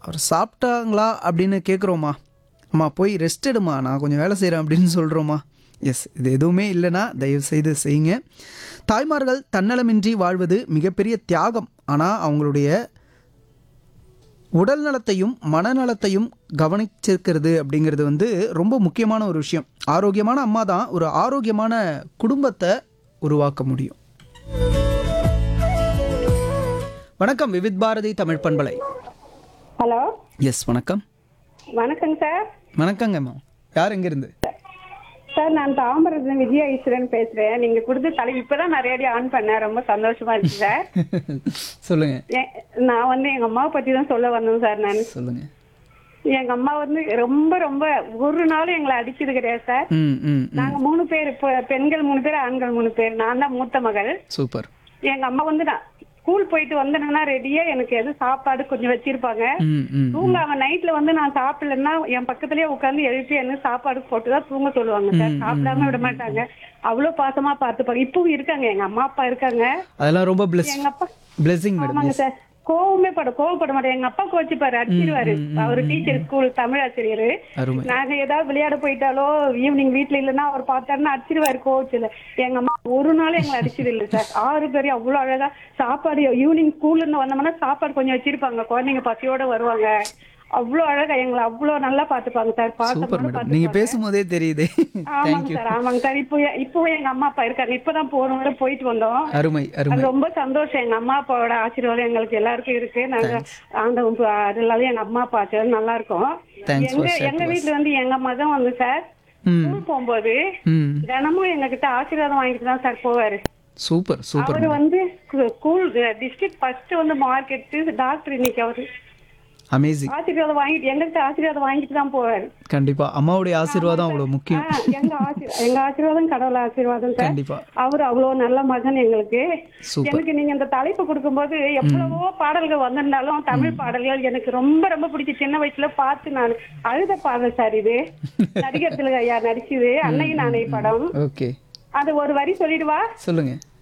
அவர் சாப்பிட்டாங்களா அப்படின்னு கேட்குறோமா அம்மா போய் ரெஸ்ட் எடுமா நான் கொஞ்சம் வேலை செய்கிறேன் அப்படின்னு சொல்கிறோமா எஸ் இது எதுவுமே இல்லைன்னா தயவு செய்து செய்யுங்க தாய்மார்கள் தன்னலமின்றி வாழ்வது மிகப்பெரிய தியாகம் ஆனால் அவங்களுடைய உடல் நலத்தையும் மனநலத்தையும் கவனிச்சிருக்கிறது அப்படிங்கிறது வந்து ரொம்ப முக்கியமான ஒரு விஷயம் ஆரோக்கியமான அம்மா தான் ஒரு ஆரோக்கியமான குடும்பத்தை உருவாக்க முடியும் வணக்கம் விவித் பாரதி தமிழ் பண்பலை ஹலோ எஸ் வணக்கம் வணக்கங்க சார் வணக்கங்கம்மா யார் எங்கேருந்து சார் நான் தாம்பரத்துல விஜயா ஈஸ்வரன் பேசுறேன் நீங்க கொடுத்த தலைப்பு இப்பதான் நான் ரேடியோ ஆன் பண்ணேன் ரொம்ப சந்தோஷமா இருக்கு சார் சொல்லுங்க ஏ- நான் வந்து எங்க அம்மாவை பத்தி தான் சொல்ல வந்தேன் சார் நான் சொல்லுங்க எங்க அம்மா வந்து ரொம்ப ரொம்ப ஒரு நாளும் எங்களை அடிச்சது கிடையாது சார் ம் ம் ம் நாங்க மூணு பேர் இப்போ பெண்கள் மூணு பேர் ஆண்கள் மூணு பேர் நான் தான் மூத்த மகள் சூப்பர் எங்க அம்மா வந்து நான் ஸ்கூல் போயிட்டு வந்தேன்னா ரெடியா எனக்கு எது சாப்பாடு கொஞ்சம் வச்சிருப்பாங்க ம் ம் தூங்காம நைட்ல வந்து நான் சாப்பிடலன்னா என் பக்கத்துலயே உட்கார்ந்து எழுப்பி என்ன சாப்பாடு போட்டுதான் தூங்க சொல்லுவாங்க சார் சாப்பிடாம விட மாட்டாங்க அவ்வளவு பாசமா பார்த்துப்பாங்க இப்பவும் இருக்காங்க எங்க அம்மா அப்பா இருக்காங்க அதெல்லாம் ரொம்ப பிளஸ் எங்க அப்பா பிளெஸிங் மேடம் ஆமாங்க சார் கோவமே பட கோவப்பட மாட்டேன் எங்க அப்பா கோச்சிப்பாரு அடிச்சிருவாரு அவர் டீச்சர் ஸ்கூல் தமிழ் ஆசிரியர் அருமை நாங்க ஏதாவது விளையாட போயிட்டாலோ ஈவினிங் வீட்ல இல்லைன்னா அவர் பார்த்தாருன்னா அடிச்சிருவாரு கோவச்சில எங்க அம்மா ஒரு நாள் எங்களை அடிச்சது இல்லை சார் ஆறு பேரும் அவ்வளவு அழகா சாப்பாடு ஈவினிங் ஸ்கூல்ல இருந்து வந்தோம்னா சாப்பாடு கொஞ்சம் வச்சிருப்பாங்க குழந்தைங்க பசியோட வருவாங்க அவ்வளவு அழகா எங்களை அவ்வளவு நல்லா பாத்துப்பாங்க சார் சூப்பர் பாசமா மேடம் நீங்க பேசும்போதே தெரியுதே ஆமாங்க தேங்க்யூ சார் ஆமாங்க சார் இப்போ இப்பவும் எங்க அம்மா அப்பா இருக்காங்க இப்பதான் போனவங்க போயிட்டு வந்தோம் அருமை அருமை அது ரொம்ப சந்தோஷம் எங்க அம்மா அப்பாவோட ஆசீர்வாதம் எங்களுக்கு எல்லாருக்கும் இருக்கு நாங்க ஆண்டவன் பு- அதனால எங்க அம்மா அப்பா ஆசீர்வாதம் நல்லா இருக்கும் Thanks for எங்க sharing எங்க with us. வீட்டுல வந்து எங்க மகன் வந்து சார் ம் ஸ்கூல் போகும்போது ம் தினமும் எங்க கிட்ட ஆசீர்வாதம் வாங்கிட்டு தான் சார் போவாரு சூப்பர் சூப்பர் அவரு வந்து ஸ்கூல் டிஸ்ட்ரிக்ட் ஃபர்ஸ்ட் வந்து மார்க்கெட் டாக்டர் இன்னைக்கு அவரு அமேசிங் ஆசீர்வாதம் வாங்கிட்டு எங்ககிட்ட ஆசீர்வாதம் வாங்கிட்டு தான் போவாரு கண்டிப்பா அம்மாவுடைய ஆசீர்வாதம் அவ்வளவு முக்கியம் ஆ, எங்க ஆசீர் எங்க ஆசீர்வாதம் கடவுள் ஆசீர்வாதம் சார் கண்டிப்பா அவர் அவ்வளவு நல்ல மகன் எங்களுக்கு சூப்பர் எனக்கு நீங்க இந்த தலைப்பு கொடுக்கும்போது எவ்வளவோ பாடல்கள் வந்திருந்தாலும் தமிழ் பாடல்கள் எனக்கு ரொம்ப ரொம்ப பிடிச்ச சின்ன வயசுல பார்த்து நான் அழுத பாடல் சார் இது நடிகர் திலகம் ஐயா நடிச்சது அன்னையும் நானே படம் ஓகே அது ஒரு வரி சொல்லிடுவா சொல்லுங்க